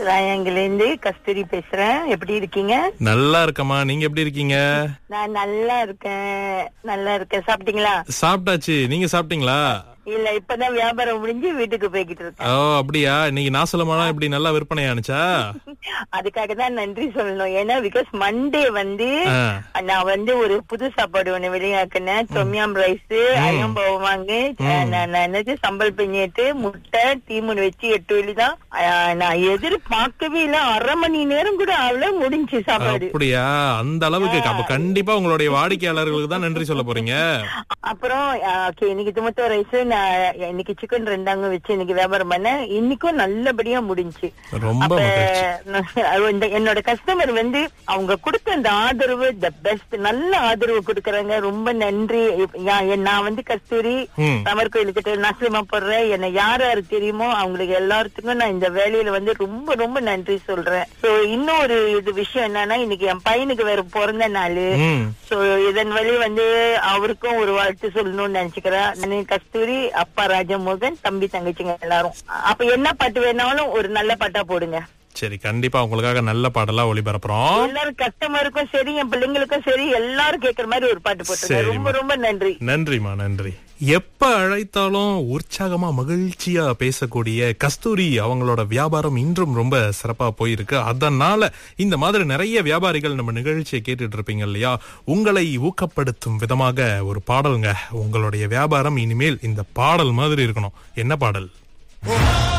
ராயங்கில இருந்து கஸ்தூரி பேசுறேன் எப்படி இருக்கீங்க நல்லா இருக்கம்மா நீங்க எப்படி இருக்கீங்க நான் நல்லா இருக்கேன் நல்லா இருக்கேன் சாப்பிட்டீங்களா சாப்பிட்டாச்சு நீங்க சாப்பிட்டீங்களா இல்ல இப்பதான் வியாபாரம் முடிஞ்சு வீட்டுக்கு போய்கிட்டு இருக்கேன் ஓ அப்படியா இன்னைக்கு நாசலமாலாம் இப்படி நல்லா விற்பனை ஆனுச்சா அதுக்காக தான் நன்றி சொல்லணும் ஏன்னா பிகாஸ் மண்டே வந்து ஆ. நான் வந்து ஒரு புது சாப்பாடு ஒண்ணு வெளியாக்குனேன் தொம்யாம் ரைஸ் அயம்பவம் வாங்கு நான் என்னது சம்பல் பிஞ்சிட்டு முட்டை தீமுன் வச்சு எட்டு வெளி தான் நான் எதிர்பார்க்கவே இல்ல அரை மணி நேரம் கூட அவ்வளவு முடிஞ்சு சாப்பாடு அப்படியா அந்த அளவுக்கு அப்ப கண்டிப்பா உங்களுடைய வாடிக்கையாளர்களுக்கு தான் நன்றி சொல்ல போறீங்க அப்புறம் ஓகே இன்னைக்கு துமத்தோ ரைஸ் நான் இன்னைக்கு சிக்கன் ரெண்டாங்க வச்சு இன்னைக்கு வியாபாரம் பண்ணேன் இன்னைக்கும் நல்லபடியா முடிஞ்சு ரொம்ப அப்ப மகிழ்ச்சி நான் இந்த என்னோட கஸ்டமர் வந்து அவங்க கொடுத்த அந்த ஆதரவு த பெஸ்ட் நல்ல ஆதரவு கொடுக்கறாங்க ரொம்ப நன்றி யா- என் நான் வந்து கஸ்தூரி ம். சமர் கோயிலுக்கிட்ட நசிலமா போடுறேன் என்னை யார் யாரு தெரியுமோ அவங்களுக்கு எல்லாத்துக்கும் நான் இந்த வேலையில வந்து ரொம்ப ரொம்ப நன்றி சொல்றேன் சோ இன்னும் ஒரு இது விஷயம் என்னன்னா இன்னைக்கு என் பையனுக்கு வேற பிறந்த நாள் ம் சோ இதன் வழி வந்து அவருக்கும் ஒரு வாழ்த்து சொல்லணும்னு நினைச்சுக்கிறேன் நானு கஸ்தூரி அப்பா ராஜமோகன் தம்பி தங்கச்சிங்க எல்லாரும் அப்ப என்ன பாட்டு வேணாலும் ஒரு நல்ல பாட்டா போடுங்க சரி கண்டிப்பா உங்களுக்காக நல்ல பாடலா ஒளிபரப்புறோம் எல்லாரும் கஸ்டமருக்கும் சரி என் பிள்ளைங்களுக்கும் சரி எல்லாரும் கேக்குற மாதிரி ஒரு பாட்டு போட்டுருங்க சரிம்மா. ரொம்ப ரொம்ப நன்றி நன்றிமா நன்றி எப்ப அழைத்தாலும் உற்சாகமா மகிழ்ச்சியா பேசக்கூடிய கஸ்தூரி அவங்களோட வியாபாரம் இன்றும் ரொம்ப சிறப்பா போயிருக்கு அதனால இந்த மாதிரி நிறைய வியாபாரிகள் நம்ம நிகழ்ச்சியை கேட்டுட்டு இருப்பீங்க இல்லையா உங்களை ஊக்கப்படுத்தும் விதமாக ஒரு பாடலுங்க உங்களுடைய வியாபாரம் இனிமேல் இந்த பாடல் மாதிரி இருக்கணும் என்ன பாடல்